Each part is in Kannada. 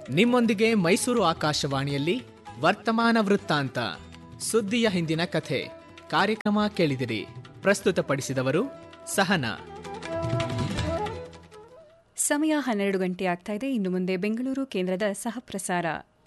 ನಿಮ್ಮೊಂದಿಗೆ ಮೈಸೂರು ಆಕಾಶವಾಣಿಯಲ್ಲಿ ವರ್ತಮಾನ ವೃತ್ತಾಂತ ಸುದ್ದಿಯ ಹಿಂದಿನ ಕಥೆ ಕಾರ್ಯಕ್ರಮ ಕೇಳಿದಿರಿ ಪ್ರಸ್ತುತಪಡಿಸಿದವರು ಸಹನಾ ಸಮಯ ಹನ್ನೆರಡು ಗಂಟೆ ಆಗ್ತಾ ಇದೆ ಇನ್ನು ಮುಂದೆ ಬೆಂಗಳೂರು ಕೇಂದ್ರದ ಸಹಪ್ರಸಾರ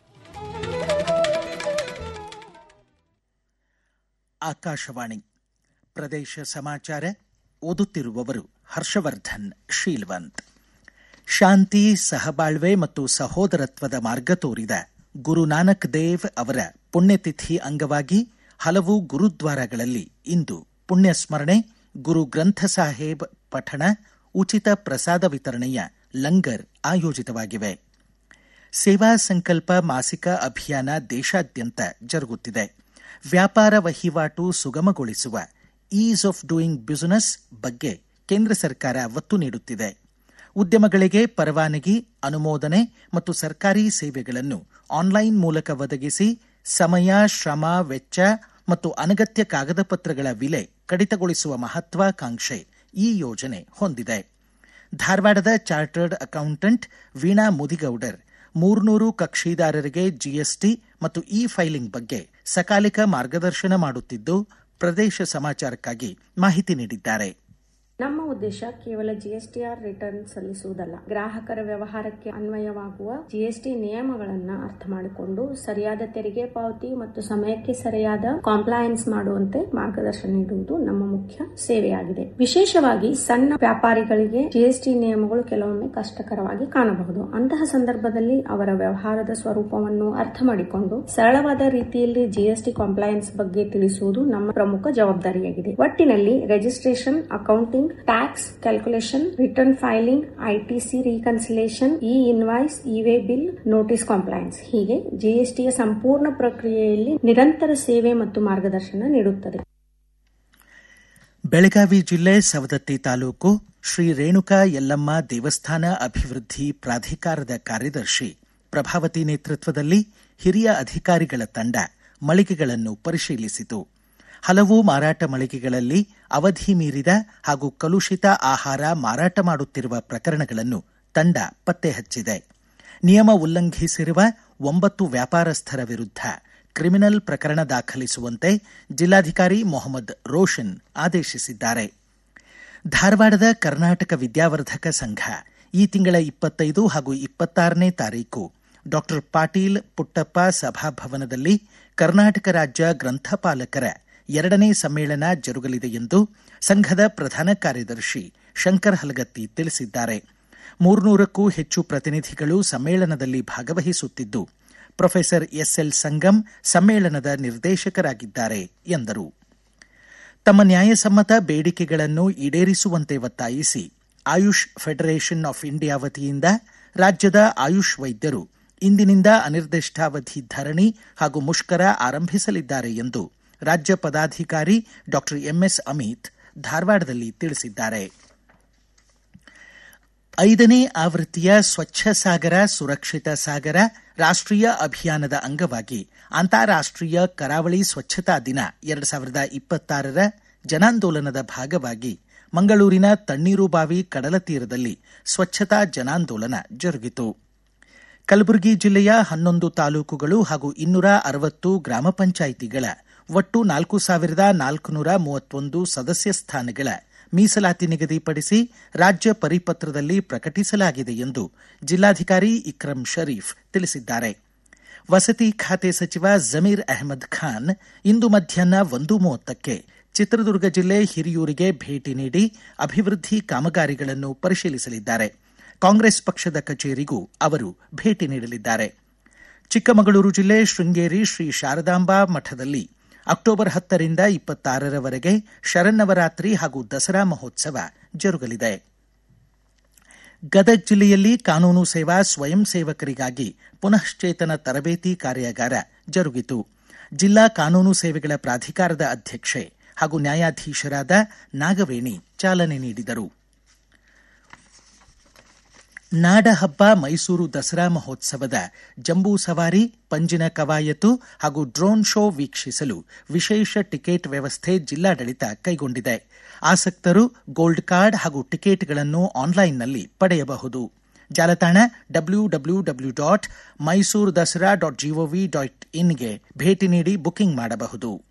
ಆಕಾಶವಾಣಿ ಪ್ರದೇಶ ಸಮಾಚಾರ ಓದುತ್ತಿರುವವರು ಹರ್ಷವರ್ಧನ್ ಶೀಲ್ವಂತ್ ಶಾಂತಿ ಸಹಬಾಳ್ವೆ ಮತ್ತು ಸಹೋದರತ್ವದ ಮಾರ್ಗ ತೋರಿದ ಗುರು ನಾನಕ್ ದೇವ್ ಅವರ ಪುಣ್ಯತಿಥಿ ಅಂಗವಾಗಿ ಹಲವು ಗುರುದ್ವಾರಗಳಲ್ಲಿ ಇಂದು ಪುಣ್ಯ ಸ್ಮರಣೆ ಗುರು ಗ್ರಂಥ ಸಾಹೇಬ್ ಪಠಣ ಉಚಿತ ಪ್ರಸಾದ ವಿತರಣೆಯ ಲಂಗರ್ ಆಯೋಜಿತವಾಗಿವೆ ಸೇವಾ ಸಂಕಲ್ಪ ಮಾಸಿಕ ಅಭಿಯಾನ ದೇಶಾದ್ಯಂತ ಜರುಗುತ್ತಿದೆ ವ್ಯಾಪಾರ ವಹಿವಾಟು ಸುಗಮಗೊಳಿಸುವ ಈಸ್ ಆಫ್ ಡೂಯಿಂಗ್ ಬಿಸಿನೆಸ್ ಬಗ್ಗೆ ಕೇಂದ್ರ ಸರ್ಕಾರ ಒತ್ತು ನೀಡುತ್ತಿದೆ ಉದ್ಯಮಗಳಿಗೆ ಪರವಾನಗಿ ಅನುಮೋದನೆ ಮತ್ತು ಸರ್ಕಾರಿ ಸೇವೆಗಳನ್ನು ಆನ್ಲೈನ್ ಮೂಲಕ ಒದಗಿಸಿ ಸಮಯ ಶ್ರಮ ವೆಚ್ಚ ಮತ್ತು ಅನಗತ್ಯ ಕಾಗದ ಪತ್ರಗಳ ವಿಲೆ ಕಡಿತಗೊಳಿಸುವ ಮಹತ್ವಾಕಾಂಕ್ಷೆ ಈ ಯೋಜನೆ ಹೊಂದಿದೆ ಧಾರವಾಡದ ಚಾರ್ಟರ್ಡ್ ಅಕೌಂಟೆಂಟ್ ವೀಣಾ ಮುದಿಗೌಡರ್ ಮೂರ್ನೂರು ಕಕ್ಷಿದಾರರಿಗೆ ಜಿಎಸ್ಟಿ ಮತ್ತು ಇ ಫೈಲಿಂಗ್ ಬಗ್ಗೆ ಸಕಾಲಿಕ ಮಾರ್ಗದರ್ಶನ ಮಾಡುತ್ತಿದ್ದು ಪ್ರದೇಶ ಸಮಾಚಾರಕ್ಕಾಗಿ ಮಾಹಿತಿ ನೀಡಿದ್ದಾರೆ ನಮ್ಮ ಉದ್ದೇಶ ಕೇವಲ ಜಿಎಸ್ಟಿಆರ್ ರಿಟರ್ನ್ ಸಲ್ಲಿಸುವುದಲ್ಲ ಗ್ರಾಹಕರ ವ್ಯವಹಾರಕ್ಕೆ ಅನ್ವಯವಾಗುವ ಜಿಎಸ್ಟಿ ನಿಯಮಗಳನ್ನ ಅರ್ಥ ಮಾಡಿಕೊಂಡು ಸರಿಯಾದ ತೆರಿಗೆ ಪಾವತಿ ಮತ್ತು ಸಮಯಕ್ಕೆ ಸರಿಯಾದ ಕಾಂಪ್ಲಯನ್ಸ್ ಮಾಡುವಂತೆ ಮಾರ್ಗದರ್ಶನ ನೀಡುವುದು ನಮ್ಮ ಮುಖ್ಯ ಸೇವೆಯಾಗಿದೆ ವಿಶೇಷವಾಗಿ ಸಣ್ಣ ವ್ಯಾಪಾರಿಗಳಿಗೆ ಜಿಎಸ್ಟಿ ನಿಯಮಗಳು ಕೆಲವೊಮ್ಮೆ ಕಷ್ಟಕರವಾಗಿ ಕಾಣಬಹುದು ಅಂತಹ ಸಂದರ್ಭದಲ್ಲಿ ಅವರ ವ್ಯವಹಾರದ ಸ್ವರೂಪವನ್ನು ಅರ್ಥ ಮಾಡಿಕೊಂಡು ಸರಳವಾದ ರೀತಿಯಲ್ಲಿ ಜಿಎಸ್ಟಿ ಕಾಂಪ್ಲಯನ್ಸ್ ಬಗ್ಗೆ ತಿಳಿಸುವುದು ನಮ್ಮ ಪ್ರಮುಖ ಜವಾಬ್ದಾರಿಯಾಗಿದೆ ಒಟ್ಟಿನಲ್ಲಿ registration accounting tax calculation return filing ITC reconciliation e invoice e way bill notice compliance ಹೀಗೆ ಜಿಎಸ್ಟಿಯ ಸಂಪೂರ್ಣ ಪ್ರಕ್ರಿಯೆಯಲ್ಲಿ ನಿರಂತರ ಸೇವೆ ಮತ್ತು ಮಾರ್ಗದರ್ಶನ ನೀಡುತ್ತದೆ ಬೆಳಗಾವಿ ಜಿಲ್ಲೆ ಸವದತ್ತಿ ತಾಲೂಕು ಶ್ರೀ ರೇಣುಕಾ ಯಲ್ಲಮ್ಮ ದೇವಸ್ಥಾನ ಅಭಿವೃದ್ಧಿ ಪ್ರಾಧಿಕಾರದ ಕಾರ್ಯದರ್ಶಿ ಪ್ರಭಾವತಿ ನೇತೃತ್ವದಲ್ಲಿ ಹಿರಿಯ ಅಧಿಕಾರಿಗಳ ತಂಡ ಮಳಿಗೆಗಳನ್ನು ಪರಿಶೀಲಿಸಿತು ಹಲವು ಮಾರಾಟ ಮಳಿಗೆಗಳಲ್ಲಿ ಅವಧಿ ಮೀರಿದ ಹಾಗೂ ಕಲುಷಿತ ಆಹಾರ ಮಾರಾಟ ಮಾಡುತ್ತಿರುವ ಪ್ರಕರಣಗಳನ್ನು ತಂಡ ಪತ್ತೆ ಹಚ್ಚಿದೆ ನಿಯಮ ಉಲ್ಲಂಘಿಸಿರುವ ಒಂಬತ್ತು ವ್ಯಾಪಾರಸ್ಥರ ವಿರುದ್ಧ ಕ್ರಿಮಿನಲ್ ಪ್ರಕರಣ ದಾಖಲಿಸುವಂತೆ ಜಿಲ್ಲಾಧಿಕಾರಿ ಮೊಹಮ್ಮದ್ ರೋಷನ್ ಆದೇಶಿಸಿದ್ದಾರೆ ಧಾರವಾಡದ ಕರ್ನಾಟಕ ವಿದ್ಯಾವರ್ಧಕ ಸಂಘ ಈ ತಿಂಗಳ ಇಪ್ಪತ್ತೈದು ಹಾಗೂ ಇಪ್ಪತ್ತಾರನೇ ತಾರೀಕು ಡಾಕ್ಟರ್ ಪಾಟೀಲ್ ಪುಟ್ಟಪ್ಪ ಸಭಾಭವನದಲ್ಲಿ ಕರ್ನಾಟಕ ರಾಜ್ಯ ಗ್ರಂಥಪಾಲಕರ ಎರಡನೇ ಸಮ್ಮೇಳನ ಜರುಗಲಿದೆ ಎಂದು ಸಂಘದ ಪ್ರಧಾನ ಕಾರ್ಯದರ್ಶಿ ಶಂಕರ್ ಹಲಗತ್ತಿ ತಿಳಿಸಿದ್ದಾರೆ ಮೂರ್ನೂರಕ್ಕೂ ಹೆಚ್ಚು ಪ್ರತಿನಿಧಿಗಳು ಸಮ್ಮೇಳನದಲ್ಲಿ ಭಾಗವಹಿಸುತ್ತಿದ್ದು ಪ್ರೊಫೆಸರ್ ಎಸ್ಎಲ್ ಸಂಗಮ್ ಸಮ್ಮೇಳನದ ನಿರ್ದೇಶಕರಾಗಿದ್ದಾರೆ ಎಂದರು ತಮ್ಮ ನ್ಯಾಯಸಮ್ಮತ ಬೇಡಿಕೆಗಳನ್ನು ಈಡೇರಿಸುವಂತೆ ಒತ್ತಾಯಿಸಿ ಆಯುಷ್ ಫೆಡರೇಷನ್ ಆಫ್ ಇಂಡಿಯಾ ವತಿಯಿಂದ ರಾಜ್ಯದ ಆಯುಷ್ ವೈದ್ಯರು ಇಂದಿನಿಂದ ಅನಿರ್ದಿಷ್ಟಾವಧಿ ಧರಣಿ ಹಾಗೂ ಮುಷ್ಕರ ಆರಂಭಿಸಲಿದ್ದಾರೆ ಎಂದು ರಾಜ್ಯ ಪದಾಧಿಕಾರಿ ಡಾಕ್ಟರ್ ಎಂಎಸ್ ಅಮಿತ್ ಧಾರವಾಡದಲ್ಲಿ ತಿಳಿಸಿದ್ದಾರೆ ಐದನೇ ಆವೃತ್ತಿಯ ಸ್ವಚ್ಛ ಸಾಗರ ಸುರಕ್ಷಿತ ಸಾಗರ ರಾಷ್ಟ್ರೀಯ ಅಭಿಯಾನದ ಅಂಗವಾಗಿ ಅಂತಾರಾಷ್ಟ್ರೀಯ ಕರಾವಳಿ ಸ್ವಚ್ಛತಾ ದಿನ ಎರಡು ಸಾವಿರದ ಇಪ್ಪತ್ತಾರರ ಜನಾಂದೋಲನದ ಭಾಗವಾಗಿ ಮಂಗಳೂರಿನ ತಣ್ಣೀರುಬಾವಿ ಕಡಲ ತೀರದಲ್ಲಿ ಸ್ವಚ್ಛತಾ ಜನಾಂದೋಲನ ಜರುಗಿತು ಕಲಬುರಗಿ ಜಿಲ್ಲೆಯ ಹನ್ನೊಂದು ತಾಲೂಕುಗಳು ಹಾಗೂ ಇನ್ನೂರ ಅರವತ್ತು ಗ್ರಾಮ ಪಂಚಾಯಿತಿಗಳ ಒಟ್ಟು ನಾಲ್ಕು ಸಾವಿರದ ನಾಲ್ಕುನೂರ ಮೂವತ್ತೊಂದು ಸದಸ್ಯ ಸ್ಥಾನಗಳ ಮೀಸಲಾತಿ ನಿಗದಿಪಡಿಸಿ ರಾಜ್ಯ ಪರಿಪತ್ರದಲ್ಲಿ ಪ್ರಕಟಿಸಲಾಗಿದೆ ಎಂದು ಜಿಲ್ಲಾಧಿಕಾರಿ ಇಕ್ರಂ ಶರೀಫ್ ತಿಳಿಸಿದ್ದಾರೆ ವಸತಿ ಖಾತೆ ಸಚಿವ ಜಮೀರ್ ಅಹಮದ್ ಖಾನ್ ಇಂದು ಮಧ್ಯಾಹ್ನ ಒಂದು ಮೂವತ್ತಕ್ಕೆ ಚಿತ್ರದುರ್ಗ ಜಿಲ್ಲೆ ಹಿರಿಯೂರಿಗೆ ಭೇಟಿ ನೀಡಿ ಅಭಿವೃದ್ಧಿ ಕಾಮಗಾರಿಗಳನ್ನು ಪರಿಶೀಲಿಸಲಿದ್ದಾರೆ ಕಾಂಗ್ರೆಸ್ ಪಕ್ಷದ ಕಚೇರಿಗೂ ಅವರು ಭೇಟಿ ನೀಡಲಿದ್ದಾರೆ ಚಿಕ್ಕಮಗಳೂರು ಜಿಲ್ಲೆ ಶೃಂಗೇರಿ ಶ್ರೀ ಶಾರದಾಂಬಾ ಮಠದಲ್ಲಿ ಅಕ್ಟೋಬರ್ ಹತ್ತರಿಂದ ಇಪ್ಪತ್ತಾರರವರೆಗೆ ಶರನ್ನವರಾತ್ರಿ ಹಾಗೂ ದಸರಾ ಮಹೋತ್ಸವ ಜರುಗಲಿದೆ ಗದಗ ಜಿಲ್ಲೆಯಲ್ಲಿ ಕಾನೂನು ಸೇವಾ ಸ್ವಯಂ ಸೇವಕರಿಗಾಗಿ ಪುನಶ್ಚೇತನ ತರಬೇತಿ ಕಾರ್ಯಾಗಾರ ಜರುಗಿತು ಜಿಲ್ಲಾ ಕಾನೂನು ಸೇವೆಗಳ ಪ್ರಾಧಿಕಾರದ ಅಧ್ಯಕ್ಷೆ ಹಾಗೂ ನ್ಯಾಯಾಧೀಶರಾದ ನಾಗವೇಣಿ ಚಾಲನೆ ನೀಡಿದರು ನಾಡಹಬ್ಬ ಮೈಸೂರು ದಸರಾ ಮಹೋತ್ಸವದ ಜಂಬೂ ಸವಾರಿ ಪಂಜಿನ ಕವಾಯತು ಹಾಗೂ ಡ್ರೋನ್ ಶೋ ವೀಕ್ಷಿಸಲು ವಿಶೇಷ ಟಿಕೆಟ್ ವ್ಯವಸ್ಥೆ ಜಿಲ್ಲಾಡಳಿತ ಕೈಗೊಂಡಿದೆ ಆಸಕ್ತರು ಗೋಲ್ಡ್ ಕಾರ್ಡ್ ಹಾಗೂ ಟಿಕೆಟ್ಗಳನ್ನು ಆನ್ಲೈನ್ನಲ್ಲಿ ಪಡೆಯಬಹುದು ಜಾಲತಾಣ W W W dot Mysuru Dasara dot G O V dot ಇನ್ಗೆ ಭೇಟಿ ನೀಡಿ ಬುಕಿಂಗ್ ಮಾಡಬಹುದು